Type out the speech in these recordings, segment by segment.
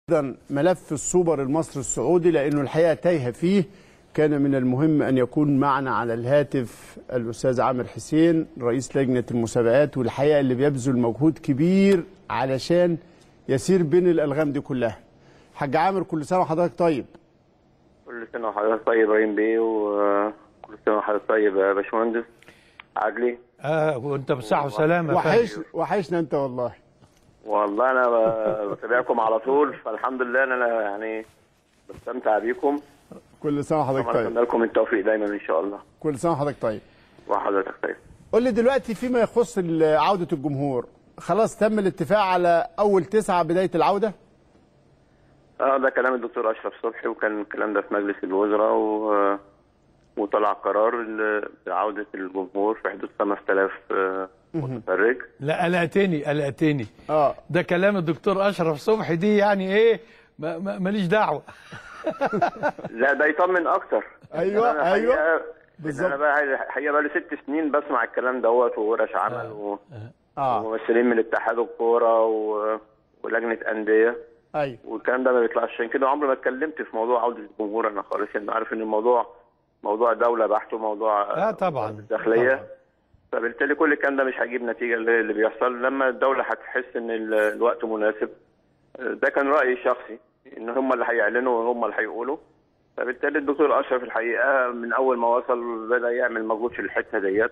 ايضا ملف السوبر المصري السعودي لانه الحقيقه تايهه فيه كان من المهم ان يكون معنا على الهاتف الاستاذ عامر حسين رئيس لجنه المسابقات والحقيقه اللي بيبذل مجهود كبير علشان يسير بين الالغام دي كلها. حاج عامر كل سنه وحضرتك طيب. كل سنة وحضرتك طيب ابراهيم بيه وكل سنة وحضرتك طيب يا باشمهندس عدلي اه وانت بصحة وسلامة وحش وحشنا انت والله. والله انا ب- بتابعكم على طول فالحمد لله ان انا يعني بستمتع بيكم كل سنه وحضرتك طبعا طيب. اتمنى لكم التوفيق دايما ان شاء الله كل سنه وحضرتك طيب. وحضرتك طيب قول لي دلوقتي فيما يخص ال- عوده الجمهور خلاص تم الاتفاق على اول تسعه بدايه العوده؟ اه ده كلام الدكتور اشرف صبحي وكان الكلام ده في مجلس الوزراء و... وطلع قرار ال- بعودة الجمهور في حدود 5000 آه، متفرج لا قلقتني قلقتني اه ده كلام الدكتور اشرف صبحي دي يعني ايه ما- ما- ماليش دعوه لا ده يطمن اكتر أيوة، أنا أيوه. الحقيقة- بالظبط. انا بقى الحقيقه بقى لي ست سنين بسمع الكلام دوت وورش عمل و... اه وممثلين من اتحاد الكوره و... ولجنه انديه ايوه والكلام ده ما بيطلعش عشان كده عمري ما اتكلمت في موضوع عوده الجمهور انا خالص يعني عارف ان الموضوع موضوع دوله بحت وموضوع اه طبعا الداخليه طبعاً. فبالتالي كل الكلام ده مش هيجيب نتيجه اللي اللي بيحصل لما الدوله هتحس ان ال- الوقت مناسب ده كان رايي الشخصي ان هم اللي هيعلنوا وهم اللي هيقولوا فبالتالي الدكتور اشرف الحقيقه من اول ما وصل بدا يعمل مجهود في الحته ديت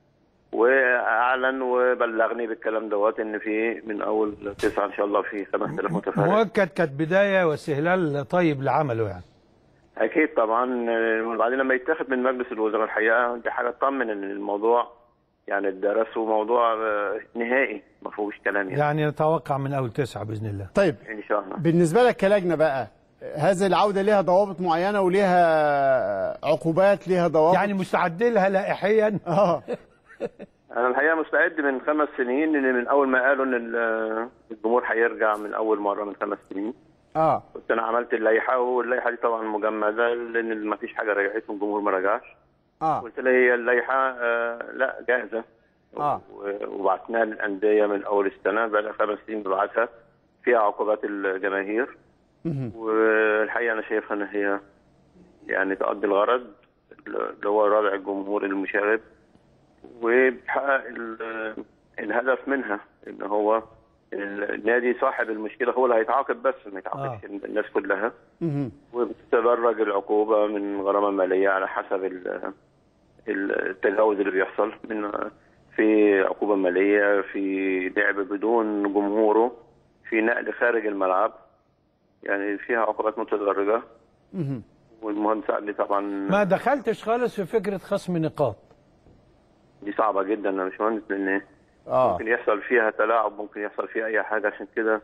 واعلن وبلغني بالكلام دوت ان في من اول تسعه ان شاء الله في 5000 متفرج مؤكد كانت بدايه واستهلال طيب لعمله يعني اكيد طبعا آه، وبعدين لما يتاخد من مجلس الوزراء الحقيقه دي حاجه تطمن ان الموضوع يعني اتدرس وموضوع آه، نهائي ما فيهوش كلام يعني يعني نتوقع من اول تسعه باذن الله طيب ان شاء الله بالنسبه لك كلجنه بقى هذه العوده ليها ضوابط معينه وليها عقوبات ليها ضوابط يعني مستعد لها لائحيا اه انا الحقيقه مستعد من خمس سنين ان من اول ما قالوا ان ال- الجمهور هيرجع من اول مره من خمس سنين اه كنت انا عملت اللائحه واللائحه دي طبعا مجمده لان ما فيش حاجه رجعت والجمهور ما رجعش اه قلت لها هي اللائحه آه لا جاهزه آه. و- وبعتناها للانديه من اول السنه بقى لها خمس سنين ببعتها فيها عقوبات الجماهير مهم. والحقيقه انا شايفها ان هي يعني تؤدي الغرض اللي هو ردع الجمهور المشاغب وبتحقق ال- الهدف منها ان هو النادي صاحب المشكله هو اللي هيتعاقب بس ما يتعاقبش الناس كلها مهم. وبتتدرج العقوبة من غرامة مالية على حسب ال- ال- التجاوز اللي بيحصل من في عقوبة مالية في لعب بدون جمهوره في نقل خارج الملعب يعني فيها عقوبات متدرجة مهم. والمهندس قال لي طبعا ما دخلتش خالص في فكره خصم نقاط دي صعبة جدا انا مش مهندس لان اه ممكن يحصل فيها تلاعب ممكن يحصل فيها اي حاجة عشان كده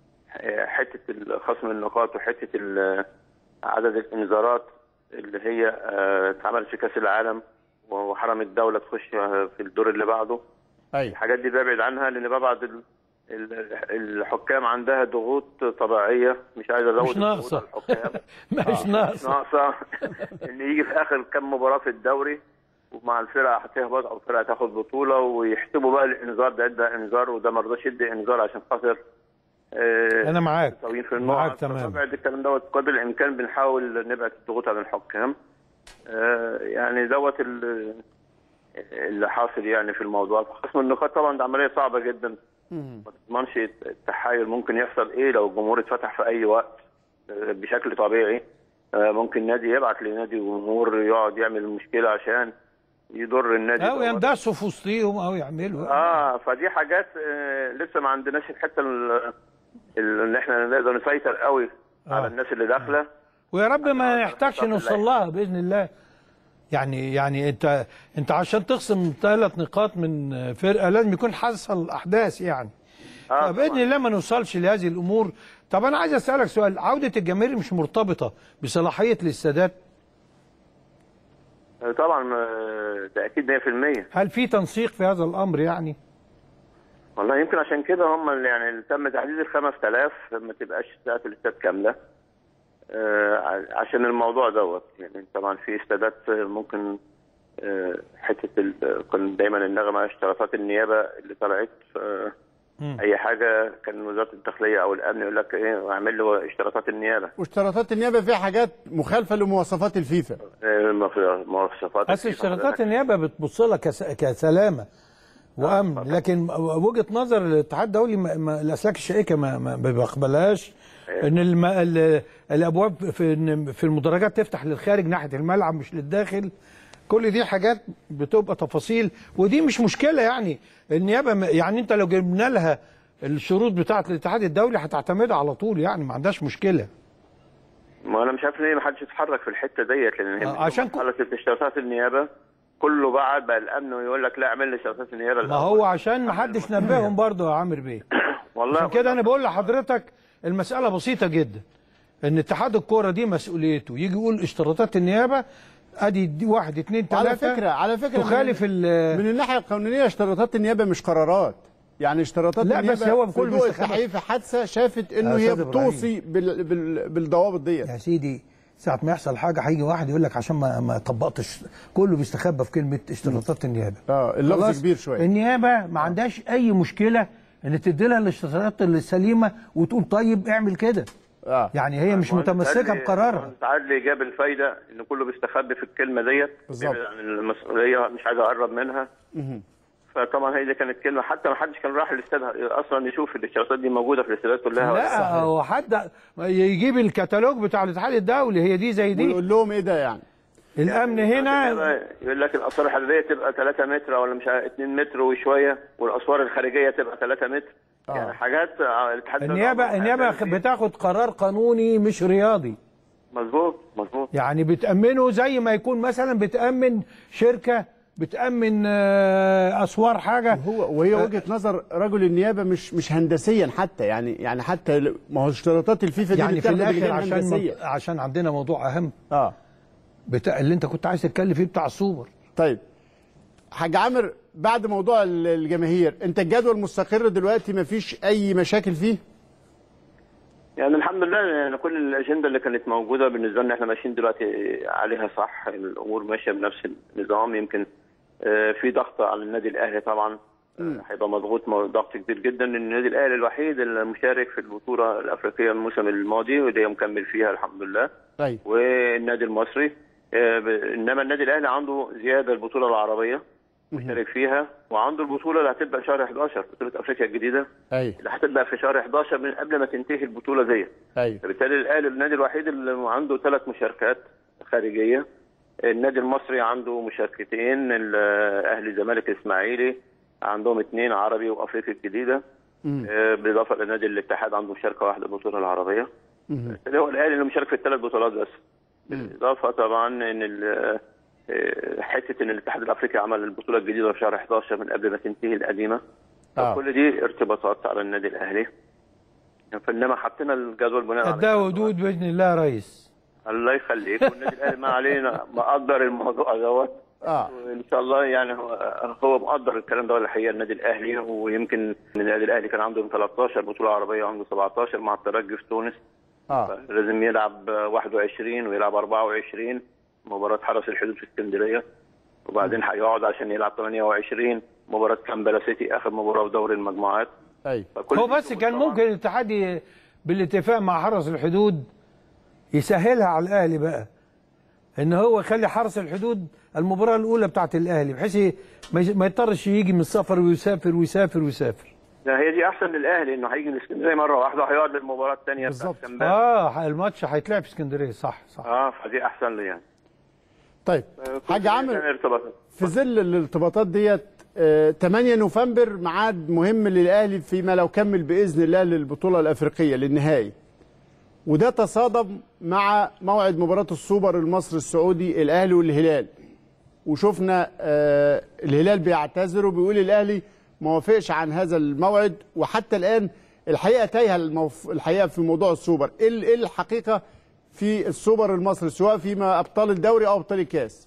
حتة خصم النقاط وحتة ال- عدد الانذارات اللي هي آه، اتعملت في كاس العالم وحرم الدولة تخش آه، في الدور اللي بعده ايوه الحاجات دي ببعد عنها لان ببعد ال- ال- الحكام عندها ضغوط طبيعية مش عايز ازود مش الضغوط ناقصة. على الحكام مش مش ناقصه ناقصة ان يجي في اخر كام مباراة في الدوري ومع الفرقة هتهبط او الفرقة هتاخد بطولة ويحسبوا بقى الانذار ده ده انذار وده ما رضاش يدي انذار عشان خاطر آه، انا معاك مساويين في معاك النقط تمام فبعد الكلام دوت قدر الامكان بنحاول نبعد الضغوط عن الحكام آه، يعني دوت ال- اللي حاصل يعني في الموضوع خصم النقاط طبعا ده عمليه صعبه جدا مهم. ما تضمنش التحايل ممكن يحصل ايه لو الجمهور اتفتح في اي وقت آه، بشكل طبيعي آه، ممكن نادي يبعت لنادي جمهور يقعد يعمل مشكله عشان يضر النادي او دوت. يندسوا في وسطيهم او يعملوا اه فدي حاجات آه لسه ما عندناش الحته ال- ال- ان احنا نقدر نسيطر قوي آه. على الناس اللي داخله ويا رب ما أنا يحتاجش أعتقد نوصل لا. لها باذن الله يعني يعني انت انت عشان تخصم ثلاث نقاط من فرقه لازم يكون حصل احداث يعني آه فباذن طبعاً. الله ما نوصلش لهذه الامور طب انا عايز اسالك سؤال عوده الجماهير مش مرتبطه بصلاحيه الاستادات آه، طبعا آه، ده اكيد 100% هل في تنسيق في هذا الامر يعني والله يمكن عشان كده هم اللي يعني اللي تم تحديد ال 5000 ما تبقاش ساعه الاستاد كامله آه، ع- عشان الموضوع دوت يعني طبعا في استادات آه، ممكن آه، حته ال- كان دايما النغمه اشتراطات النيابه اللي طلعت آه، اي حاجه كان وزاره الداخليه او الامن يقول لك ايه اعمل له اشتراطات النيابه واشتراطات النيابه فيها حاجات مخالفه لمواصفات الفيفا إيه، مف- مواصفات بس اشتراطات النيابه بتبص لها كس... كسلامه وامن لكن وجهه نظر الاتحاد الدولي ما... ما... الاسلاك الشائكه ما, ما بيقبلهاش ان الم... ال... الابواب في في المدرجات تفتح للخارج ناحيه الملعب مش للداخل كل دي حاجات بتبقى تفاصيل ودي مش مشكله يعني النيابه م- يعني انت لو جبنا لها الشروط بتاعه الاتحاد الدولي هتعتمدها على طول يعني ما عندهاش مشكله ما انا مش عارف ليه ما حدش يتحرك في الحته ديت لان هي آه، عشان كو- خلصت اشتراطات النيابه كله بعد بقى الامن ويقول لك لا اعمل لي اشتراطات النيابه ما هو عشان ما حدش نبههم برضه يا عامر بيه والله عشان كده انا بقول لحضرتك المساله بسيطه جدا ان اتحاد الكوره دي مسؤوليته يجي يقول اشتراطات النيابه ادي دي واحد اتنين على تلاته فكره على فكره تخالف من, ال من الناحيه القانونيه اشتراطات النيابه مش قرارات يعني اشتراطات لا، النيابه بس هو في بكل ضوء مستخبى. التحقيق في حادثه شافت انه يا هي أستاذ بتوصي بال بال بالضوابط ديت يا سيدي ساعة ما يحصل حاجة هيجي واحد يقول لك عشان ما ما طبقتش كله بيستخبى في كلمة اشتراطات النيابة. اه اللفظ خلاص؟ كبير شويه النيابة ما عندهاش أي مشكلة إن تدي لها الاشتراطات السليمة وتقول طيب اعمل كده. اه يعني هي مش متمسكة بقرارها. ساعات اللي جاب الفايده ان كله بيستخبي في الكلمه ديت بالظبط. عن المسؤوليه مش عايز اقرب منها فطبعا هي دي كانت كلمه حتى ما حدش كان راح الاستاد اصلا يشوف الاشتراطات دي موجوده في الاستادات كلها ولا لا هو حد يجيب الكتالوج بتاع الاتحاد الدولي هي دي زي دي ويقول لهم ايه ده يعني الامن هنا يقول لك الاسوار الحديديه تبقى 3 متر ولا مش عارف 2 متر وشويه والاسوار الخارجيه تبقى 3 متر آه. يعني حاجات آه، الاتحاد النيابه النيابه بتاخد قرار قانوني مش رياضي مظبوط مظبوط يعني بتامنه زي ما يكون مثلا بتامن شركه بتامن آه، اسوار حاجه هو وهي وجهه نظر رجل النيابه مش مش هندسيا حتى يعني يعني حتى ل- ما هو اشتراطات الفيفا دي يعني في بتاخد الاخر بجانب عشان هندسية. من- عشان عندنا موضوع اهم اه بتاع اللي انت كنت عايز تتكلم فيه بتاع السوبر طيب حاج عامر بعد موضوع ال- الجماهير انت الجدول مستقر دلوقتي ما فيش اي مشاكل فيه يعني الحمد لله يعني كل الاجنده اللي كانت موجوده بالنسبه لنا احنا ماشيين دلوقتي عليها صح الامور ماشيه بنفس النظام يمكن آه، في ضغط على النادي الاهلي طبعا آه، هيبقى مضغوط م- ضغط كبير جدا لان النادي الاهلي الوحيد المشارك في البطوله الافريقيه الموسم الماضي واللي هي مكمل فيها الحمد لله طيب والنادي المصري آه، ب- انما النادي الاهلي عنده زياده البطوله العربيه مشترك فيها وعنده البطوله اللي هتبدا شهر 11 بطوله افريقيا الجديده ايوه اللي هتبدا في شهر 11 من قبل ما تنتهي البطوله ديت ايوه فبالتالي الاهلي النادي الوحيد اللي عنده ثلاث مشاركات خارجيه النادي المصري عنده مشاركتين الاهلي الزمالك الاسماعيلي عندهم اثنين عربي وافريقيا الجديده آه، بالاضافه لنادي الاتحاد عنده مشاركه واحده البطوله العربيه اللي هو الاهلي اللي مشارك في الثلاث بطولات بس بالاضافه طبعا ان ال- آه، حته ان الاتحاد الافريقي عمل البطوله الجديده في شهر 11 من قبل ما تنتهي القديمه آه. فكل دي ارتباطات على النادي الاهلي فانما حطينا الجدول بناء على قدها ودود باذن الله يا ريس الله يخليك والنادي الاهلي ما علينا مقدر الموضوع دوت اه وان شاء الله يعني هو هو مقدر الكلام ده الحقيقه النادي الاهلي ويمكن النادي الاهلي كان عنده 13 بطوله عربيه وعنده 17 مع الترجي في تونس اه لازم يلعب 21 ويلعب 24 مباراه حرس الحدود في اسكندريه وبعدين هيقعد عشان يلعب 28 مباراه كامبالا سيتي اخر مباراه في دوري المجموعات ايوه فكل هو دي بس شروط كان طبعاً. ممكن الاتحاد ي- بالاتفاق مع حرس الحدود يسهلها على الاهلي بقى ان هو يخلي حرس الحدود المباراه الاولى بتاعت الاهلي بحيث ي- ما ي- ما يضطرش يجي من السفر ويسافر ويسافر ويسافر لا هي دي احسن للاهلي انه هيجي من اسكندريه مره واحده وهيقعد للمباراه الثانيه بالظبط. اه الماتش هيتلعب في اسكندريه صح صح اه فدي احسن لي يعني طيب حاج كان عامر ارتباطات في ظل الارتباطات ديت آه، 8 نوفمبر ميعاد مهم للاهلي فيما لو كمل باذن الله للبطوله الافريقيه للنهائي وده تصادم مع موعد مباراه السوبر المصري السعودي الاهلي والهلال وشفنا آه، الهلال بيعتذر وبيقول الاهلي ما وافقش عن هذا الموعد وحتى الان الحقيقه تايهه الموف... الحقيقه في موضوع السوبر ايه ال- إيه الحقيقه في السوبر المصري سواء فيما ابطال الدوري او ابطال الكاس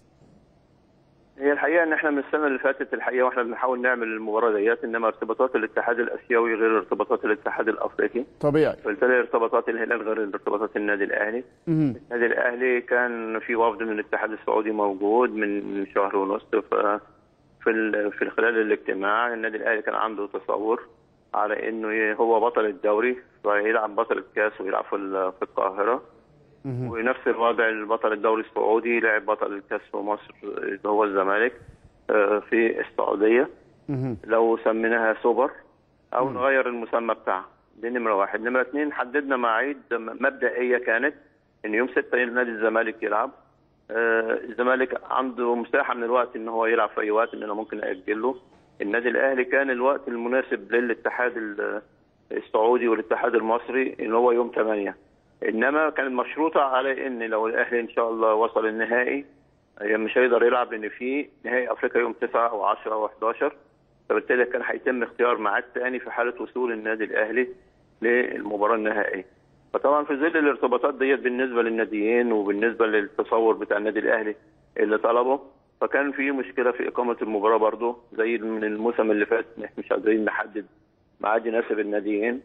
هي الحقيقه ان احنا من السنه اللي فاتت الحقيقه واحنا بنحاول نعمل المباراه ديت انما ارتباطات الاتحاد الاسيوي غير ارتباطات الاتحاد الافريقي طبيعي وبالتالي ارتباطات الهلال غير ارتباطات النادي الاهلي مهم. النادي الاهلي كان في وفد من الاتحاد السعودي موجود من شهر ونص ف في ال- في خلال الاجتماع النادي الاهلي كان عنده تصور على انه ي- هو بطل الدوري ويلعب بطل الكاس ويلعب في ال- في القاهره ونفس الوضع البطل الدوري السعودي لعب بطل الكاس في مصر اللي هو الزمالك آه، في السعوديه مهم. لو سميناها سوبر او نغير المسمى بتاعها دي نمره واحد نمره اثنين حددنا مواعيد م- مبدئيه كانت ان يوم 6 نادي الزمالك يلعب آه، الزمالك عنده مساحه من الوقت ان هو يلعب في اي وقت ان انا ممكن اجل له النادي الاهلي كان الوقت المناسب للاتحاد ال- السعودي والاتحاد المصري ان هو يوم 8 انما كانت مشروطه على ان لو الاهلي ان شاء الله وصل النهائي هي مش هيقدر يلعب لان في نهائي افريقيا يوم 9 او 10 او 11 فبالتالي كان هيتم اختيار ميعاد ثاني في حاله وصول النادي الاهلي للمباراه النهائيه. فطبعا في ظل الارتباطات ديت بالنسبه للناديين وبالنسبه للتصور بتاع النادي الاهلي اللي طلبه فكان في مشكله في اقامه المباراه برضه زي من الموسم اللي فات إن احنا مش قادرين نحدد ميعاد يناسب الناديين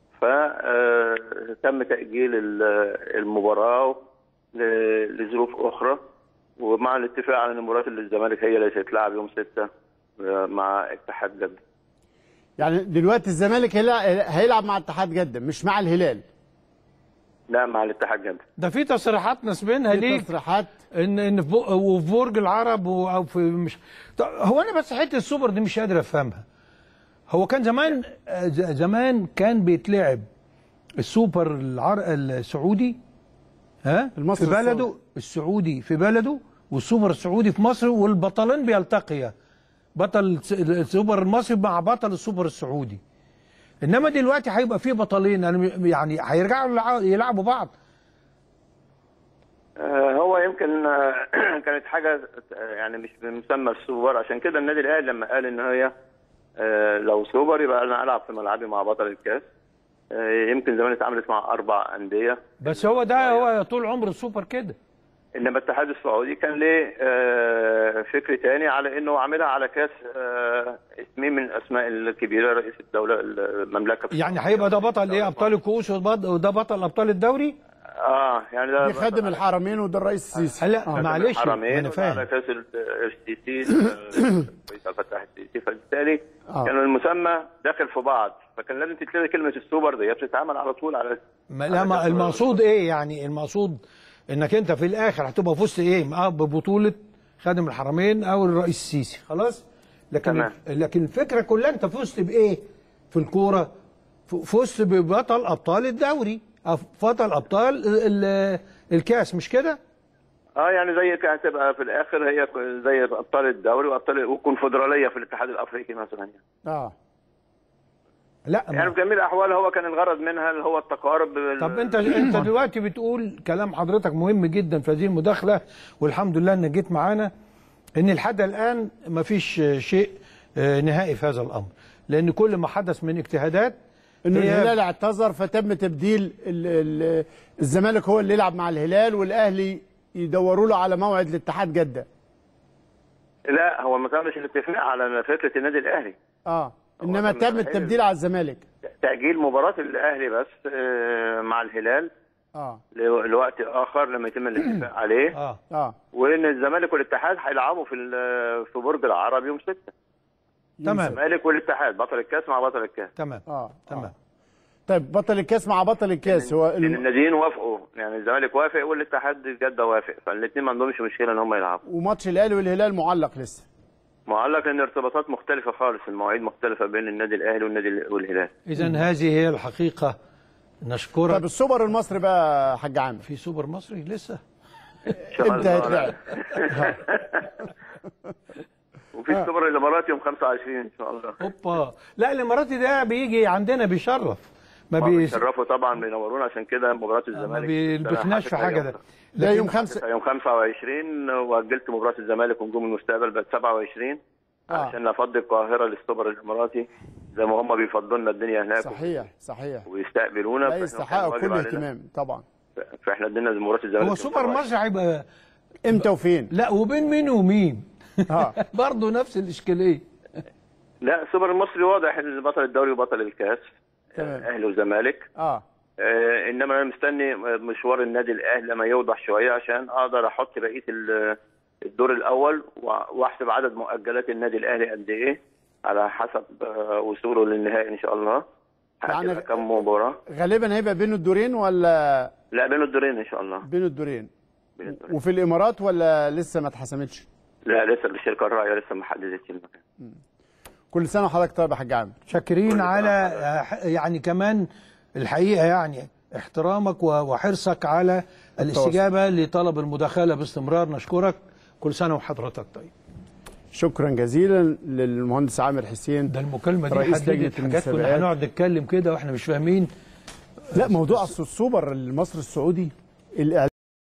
فتم تاجيل ال- المباراه ل- لظروف اخرى ومع الاتفاق على ان مباراه الزمالك هي اللي هتتلعب يوم 6 مع اتحاد جده. يعني دلوقتي الزمالك هيلع- هيلعب مع اتحاد جده مش مع الهلال لا مع الاتحاد جده. ده في تصريحات نسبينها في ليك تصريحات ان ان في بو- وفي برج العرب و- او في مش طب هو انا بس حته السوبر دي مش قادر افهمها هو كان زمان آه، ز- زمان كان بيتلعب السوبر العر... السعودي ها المصري في بلده السعودي. السعودي في بلده والسوبر السعودي في مصر والبطلين بيلتقيا بطل الس- السوبر المصري مع بطل السوبر السعودي انما دلوقتي هيبقى في بطلين أنا م- يعني هيرجعوا يلع- يلعبوا بعض آه، هو يمكن آه، كانت حاجه آه، يعني مش بمسمى السوبر عشان كده النادي الاهلي لما قال ان هي آه، لو سوبر يبقى انا العب في ملعبي مع بطل الكاس آه، يمكن زمان اتعاملت مع اربع انديه بس هو ده هو طول عمر السوبر كده انما الاتحاد السعودي كان ليه آه، فكر تاني على انه عاملها على كاس آه، اسمين من الاسماء الكبيره رئيس الدوله المملكه يعني هيبقى ده بطل ايه ابطال الكؤوس وبط- وده بطل ابطال الدوري اه يعني ده بيخدم الحرمين وده الرئيس السيسي هلا آه. معلش ما الحرمين انا على فاهم اساس ال- السيسي الرئيس عبد الفتاح السيسي فبالتالي آه. كان المسمى داخل في بعض فكان لازم تتلغي كلمه السوبر دي بتتعمل على طول على ما لا ما المقصود ايه يعني المقصود انك انت في الاخر هتبقى فزت ايه مع- ببطوله خادم الحرمين او الرئيس السيسي خلاص لكن تمام. لكن الفكره كلها انت فزت بايه في الكوره ف- فزت ببطل ابطال الدوري أو بطل ابطال ال- ال- الكاس مش كده اه يعني زي كانت تبقى في الاخر هي زي ابطال الدوري وابطال والكونفدراليه في الاتحاد الافريقي مثلا يعني. اه لا ما- يعني في جميع الاحوال هو كان الغرض منها اللي هو التقارب بال- طب انت انت دلوقتي بتقول كلام حضرتك مهم جدا في هذه المداخله والحمد لله انك جيت معانا ان لحد الان ما فيش شيء آه، نهائي في هذا الامر لان كل ما حدث من اجتهادات انه هي- الهلال اعتذر فتم تبديل ال ال الزمالك هو اللي يلعب مع الهلال والاهلي يدوروا له على موعد لاتحاد جده لا هو ما تمش الاتفاق على فكره النادي الاهلي اه انما تم تم تأهيل. التبديل على الزمالك تاجيل مباراه الاهلي بس آه، مع الهلال اه ل- لوقت اخر لما يتم الاتفاق عليه اه اه وان الزمالك والاتحاد هيلعبوا في ال- في برج العرب يوم 6 تمام الزمالك والاتحاد بطل الكاس مع بطل الكاس تمام اه تمام آه. طيب بطل الكاس مع بطل الكاس هو لان الم... الناديين وافقوا يعني الزمالك وافق والاتحاد جده وافق فالاثنين ما عندهمش مشكله ان هم يلعبوا وماتش الاهلي والهلال معلق لسه معلق ان ارتباطات مختلفه خالص المواعيد مختلفه بين النادي الاهلي والنادي ال- والهلال اذا هذه هي الحقيقه نشكرك طب السوبر المصري بقى يا حاج عامر في سوبر مصري لسه إن شاء امتى الله. هيتلعب؟ وفي السوبر الاماراتي يوم 25 ان شاء الله اوبا لا الاماراتي ده بيجي عندنا بيشرف ما ما بي بيشرفوا طبعا بينورونا عشان كده مباراه ما الزمالك بيلبثناش في حاجه ده ده لكن- يوم خمسة يوم 25 واجلت مباراه الزمالك ونجوم المستقبل بقت 27 آه. عشان افضي القاهره للسوبر الاماراتي زي ما هم بيفضلوا لنا الدنيا هناك صحيح صحيح ويستقبلونا لا فإحنا يستحقوا كان كل واجب علينا. اهتمام طبعا فاحنا ادينا مباراه الزمالك هو يوم سوبر 27. مصري هيبقى امتى وفين لا وبين مين ومين اه برضه نفس الاشكاليه لا السوبر المصري واضح ان بطل الدوري وبطل الكاس تمام. اهلي وزمالك اه آه انما انا مستني مشوار النادي الاهلي لما يوضح شويه عشان اقدر احط بقيه ال- الدور الاول و- واحسب عدد مؤجلات النادي الاهلي قد ايه على حسب آه، وصوله للنهائي ان شاء الله يعني- هتبقى كم مباراه غالبا هيبقى بين الدورين ولا لا بين الدورين ان شاء الله بين الدورين بين الدورين. وفي الامارات ولا لسه ما اتحسمتش لا لسه الشركه الراعيه لسه ما حددتش المكان كل سنه وحضرتك طيب يا حاج عامر شاكرين كل على سنة آه، يعني كمان الحقيقه يعني احترامك و- وحرصك على الاستجابه لطلب المداخله باستمرار نشكرك كل سنه وحضرتك طيب شكرا جزيلا للمهندس عامر حسين ده المكالمه دي رئيس حددت لجنة حاجات كنا المسابقات. هنقعد نتكلم كده واحنا مش فاهمين لا موضوع أصل السوبر المصري السعودي الإعلام